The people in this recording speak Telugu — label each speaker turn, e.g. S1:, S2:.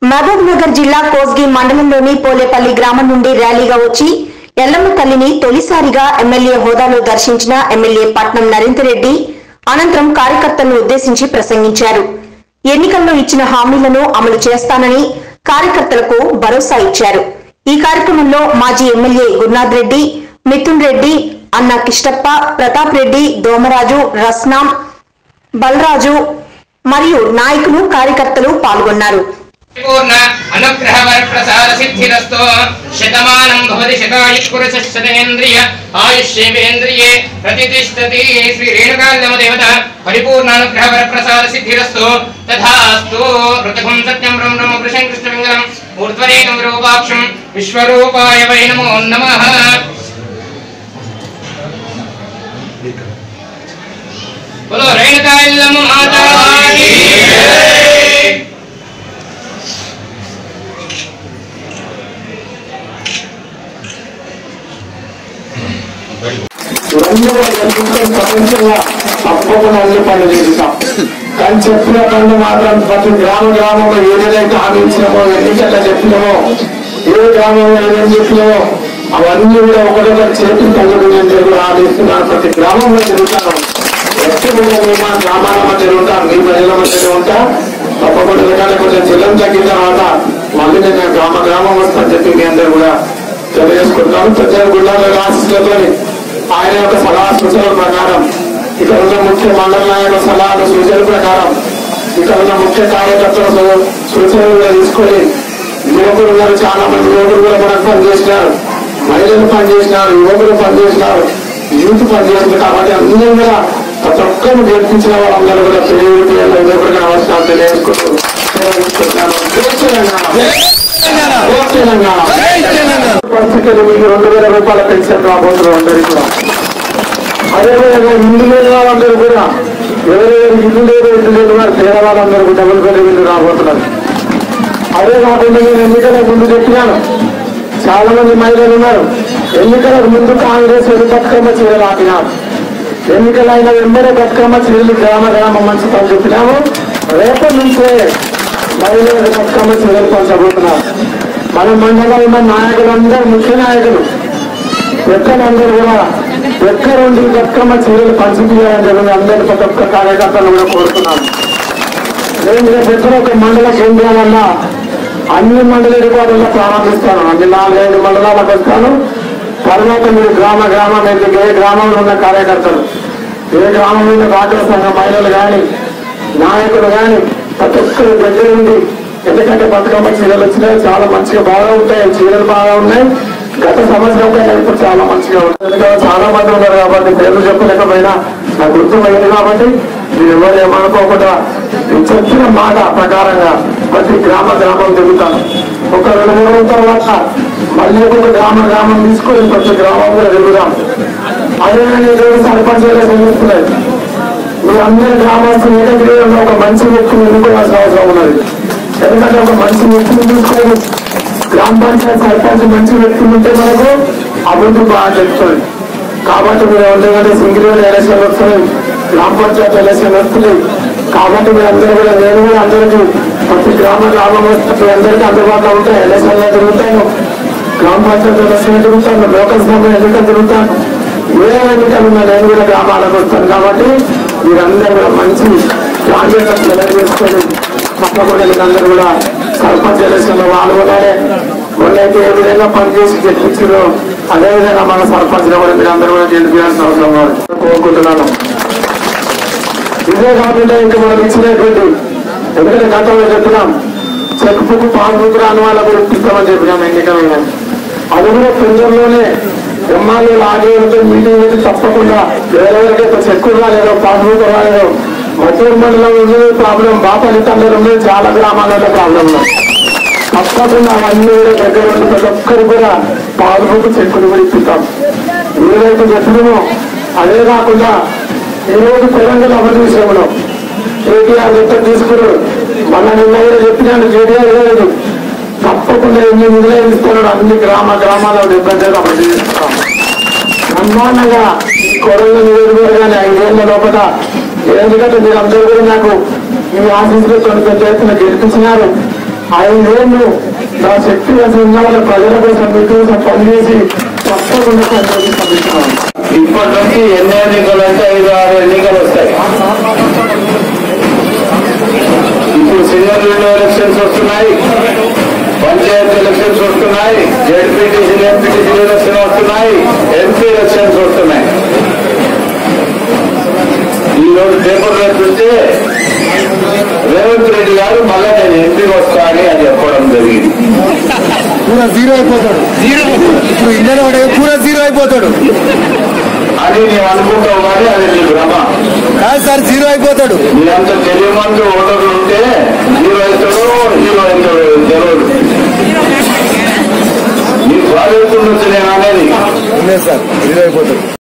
S1: మహబూబ్ నగర్ జిల్లా కోస్గి మండలంలోని పోలేపల్లి గ్రామం నుండి ర్యాలీగా వచ్చి ఎల్లమ్మ తల్లిని తొలిసారిగా ఎమ్మెల్యే హోదాలో దర్శించిన ఎమ్మెల్యే పట్నం నరేందర్ రెడ్డి అనంతరం కార్యకర్తలను ఉద్దేశించి ప్రసంగించారు ఎన్నికల్లో ఇచ్చిన హామీలను అమలు చేస్తానని కార్యకర్తలకు భరోసా ఇచ్చారు ఈ కార్యక్రమంలో మాజీ ఎమ్మెల్యే గురునాథ్ రెడ్డి మిథున్ రెడ్డి అన్న కిష్టప్ప ప్రతాప్ రెడ్డి దోమరాజు రస్నాం బలరాజు మరియు నాయకులు కార్యకర్తలు పాల్గొన్నారు
S2: పూర్ణ అనుగ్రహ వరప్రసాద సిద్ధిరస్తో శతమానం భవతి శతాయుష్పురుష శతేంద్రియ ఆయుష్యేంద్రియే ప్రతిష్టతి శ్రీ రేణుకాంగమ దేవత పరిపూర్ణ అనుగ్రహ వరప్రసాద సిద్ధిరస్తో తథాస్తు ఋతుభం సత్యం బ్రహ్మ బ్రహ్మ పురుషం కృష్ణమంగళం ఊర్ధ్వరేకం రూపాక్షం విశ్వరూపాయ వై నమో నమః బోలో రేణుకాయల్లమ్మ మాతా కీ జై.
S3: ఇవన్నీ కనిపించే ప్రపంచంగా తప్పకుండా అన్ని పనులు చేస్తాం కానీ చెప్పిన పనులు మాత్రం ప్రతి గ్రామ గ్రామంలో ఏదైతే హామీ ఇచ్చినామో ఎన్నికల్లో చెప్పినామో ఏ గ్రామంలో ఏదేం చెప్పినామో అవన్నీ కూడా ఒకటొకటి చేతులు తగ్గుతున్నాయని చెప్పి ఆదేశిస్తున్నాను ప్రతి గ్రామంలో తిరుగుతాను ఎక్కడ మీ మా గ్రామాల మధ్య ఉంటా మీ ప్రజల మధ్య ఉంటా తప్పకుండా ఎందుకంటే కొంచెం జిల్లం తగ్గిన తర్వాత మళ్ళీ నేను గ్రామ గ్రామం వస్తాను చెప్పి మీ అందరూ కూడా తెలియజేసుకుంటాను ప్రజల గుళ్ళలో రాష్ట్రంలో ఆయన యొక్క సలహా సూచనల ప్రకారం ఇక్కడ ఉన్న ముఖ్య మండల నాయకుల సలహాలు సూచనల ప్రకారం ఇక్కడ ఉన్న ముఖ్య కార్యకర్తల సూ- సూచనలు కూడా తీసుకొని యువకులు ఉన్నారు చాలా మంది యువకులు కూడా మనకు పనిచేసినారు మహిళలు పనిచేసినారు యువకులు పనిచేసినారు యూత్ పనిచేసింది కాబట్టి అందరూ కూడా ప్రతి ఒక్కరిని గెలిపించిన వాళ్ళందరూ కూడా పేరు పేర్లు యువకుడిగా అవసరాలు తెలియజేసుకుంటూ తెలియజేసుకుంటున్నాను. జై తెలంగాణ. జై తెలంగాణ. పరిస్థితులు మీకు రెండు వేల రూపాయల పెన్షన్ రాబోతున్నారు అందరికీ కూడా అదేవిధంగా ఇల్లు లేని వాళ్ళందరూ కూడా ఎవరెవరు ఇల్లు లేదు ఇల్లు లేని వారు పేదవాళ్ళందరూ కూడా డబుల్ బెడ్ ఇల్లు రాబోతున్నారు అదే కాకుండా నేను ఎన్నికలకు ముందు చెప్పినాను చాలా మంది మహిళలు ఉన్నారు ఎన్నికలకు ముందు కాంగ్రెస్ వాళ్ళు బతుకమ్మ చీరలు ఆపినారు ఎన్నికలైన వెంబడే బతుకమ్మ చీరలు గ్రామ గ్రామం మంచి పని చెప్పినాము రేపటి నుంచే మహిళలు బతుకమ్మ చీరలు పంచబోతున్నారు మన మండలంలో ఉన్న నాయకులందరూ ముఖ్య నాయకులు ఎక్కడందరూ కూడా ఎక్కడుండి బతుకమ్మ చీరలు పంచిపోయాలని చెప్పి అందరినీ ప్రతి ఒక్క కార్యకర్తలు కూడా కోరుతున్నాను నేను రేపు ఎక్కడ ఒక మండల కేంద్రాలన్నా అన్ని మండల హెడ్క్వార్టర్లో ప్రారంభిస్తాను అన్ని నాలుగైదు మండలాలకు వస్తాను తర్వాత మీరు గ్రామ గ్రామం ఎందుకు ఏ గ్రామంలో ఉన్న కార్యకర్తలు ఏ గ్రామంలో ఉన్న రాజ్య సంఘ మహిళలు కానీ నాయకులు కానీ ప్రతి ఒక్కరి దగ్గర ఉంది ఎందుకంటే బతుకమ్మ చీరలు వచ్చినాయి చాలా మంచిగా బాగా ఉంటాయి చీరలు బాగా ఉన్నాయి గత సంవత్సరం కంటే ఇప్పుడు చాలా మంచిగా ఉంటుంది ఎందుకంటే చాలా మంది ఉన్నారు కాబట్టి పేర్లు చెప్పలేకపోయినా నాకు గుర్తుపోయింది కాబట్టి మీరు ఎవరు ఏమనుకోకుండా నేను చెప్పిన మాట ప్రకారంగా ప్రతి గ్రామ గ్రామం తిరుగుతాను ఒక రెండు మూడు రోజుల తర్వాత మళ్ళీ ఒక గ్రామ గ్రామం తీసుకొని ప్రతి గ్రామంలో తిరుగుదాం అదే నేను సర్పంచ్ తెలుస్తున్నాయి మీ అందరి గ్రామస్తులు ఏకగ్రీవంగా ఒక మంచి వ్యక్తిని ఎన్నుకోవాల్సిన అవసరం ఉన్నది ఎందుకంటే ఒక మంచి వ్యక్తిని తీసుకొని గ్రామ పంచాయతీ సర్పంచ్ మంచి వ్యక్తి ఉంటే మనకు అభివృద్ధి బాగా చెప్తుంది కాబట్టి మీరు ఎందుకంటే సింగిల్ ఎలక్షన్ వస్తున్నాయి గ్రామ పంచాయతీ ఎలక్షన్ వస్తున్నాయి కాబట్టి మీరు అందరూ కూడా నేను కూడా అందరికీ ప్రతి గ్రామ గ్రామం వస్తే మీ అందరికీ అందుబాటులో ఉంటాయి ఎలక్షన్లో తిరుగుతాను గ్రామ పంచాయతీ ఎలక్షన్ తిరుగుతాను లోకల్ సభ ఎన్నికలు తిరుగుతాను ఏ ఎన్నికలు ఉన్నా నేను కూడా గ్రామాలకు వస్తాను కాబట్టి మీరందరూ కూడా మంచి ప్రాంతీయత తెలియజేసుకొని తప్పకుండా మీరందరూ కూడా సర్పంచ్ ఎలక్షన్ లో పాల్గొనాలి మొన్నైతే ఏ విధంగా పనిచేసి గెలిపించారో అదే విధంగా మన సర్పంచ్ లో కూడా మీరందరూ కూడా గెలిపించాల్సిన అవసరం ఉంది. కోరుకుంటున్నాను ఇదే కాకుండా ఇంకా మనం ఇచ్చినటువంటి ఎందుకంటే గతంలో చెప్తున్నాం చెక్ బుక్ పాస్ బుక్ రాని వాళ్ళ గురించి ఇస్తామని చెప్పినాం ఎన్నికలలో అది కూడా తొందరలోనే ఎమ్మెల్యే ఆదేశంతో మీటింగ్ పెట్టి తప్పకుండా ఎవరెవరికైతే చెక్ రాలేదో పాస్ బుక్ రాలేదో మద్దూరు మండలం ఉంది ప్రాబ్లం బాపల్లి తండ్రి ఉంది చాలా గ్రామాలలో ప్రాబ్లం ఉంది తప్పకుండా అవన్నీ కూడా దగ్గర ఉండి ప్రతి ఒక్కరు కూడా పాస్ బుక్ చెక్కులు కూడా ఇప్పిస్తాం ఏదైతే చెప్పినామో అదే కాకుండా ఈ రోజు తెలంగాణ అమలు విషయంలో కేటీఆర్ ఎంత తీసుకున్నారు మన నిన్న కూడా చెప్పినాను కేటీఆర్ లేదు తప్పకుండా ఎన్ని నిధులు ఇస్తున్నాడు అన్ని గ్రామ గ్రామాల్లో డెబ్బై శాతం అమలు చేస్తున్నాం బ్రహ్మాండంగా కొరంగ నియోజకవర్గాన్ని ఐదేళ్ల లోపల ఎందుకంటే మీరు అందరూ కూడా నాకు ఈ ఆఫీసులో కొన్ని పెద్ద ఎత్తున గెలిపించినారు ఐదేళ్ళు నా శక్తి ఉన్న వాళ్ళ ప్రజల కోసం మీ కోసం పనిచేసి తప్పకుండా పనిచేసి పంపిస్తున్నాను
S4: ఇప్పటి నుంచి ఎన్ని ఎన్నికలు అంటే ఐదు ఆరు ఎన్నికలు వస్తాయి ఇప్పుడు సింగల్ విండో ఎలక్షన్స్ వస్తున్నాయి పంచాయత్ ఎలక్షన్స్ వస్తున్నాయి జెడ్పీటీసీ ఎంపీటీసీ ఎలక్షన్ వస్తున్నాయి ఎంపీ ఎలక్షన్స్ వస్తున్నాయి ఈ రోజు పేపర్లో చూస్తే రేవంత్ రెడ్డి గారు మళ్ళా నేను ఎంపీ వస్తా అని అని చెప్పడం జరిగింది
S3: పూరా జీరో అయిపోతాడు ఇప్పుడు ఇండియన్ వాడే పూరా జీరో అయిపోతాడు
S4: అని నేను అనుకుంటావు కానీ అది నీ భ్రమ
S3: కాదు సార్ జీరో అయిపోతాడు
S4: మీ అంత తెలియమంది ఓటర్లు ఉంటే హీరో అవుతాడో హీరో అవుతాడో తెలియదు నీకు బాగా అవుతుండొచ్చు నేను అనేది
S3: లేదు సార్ జీరో అయిపోతాడు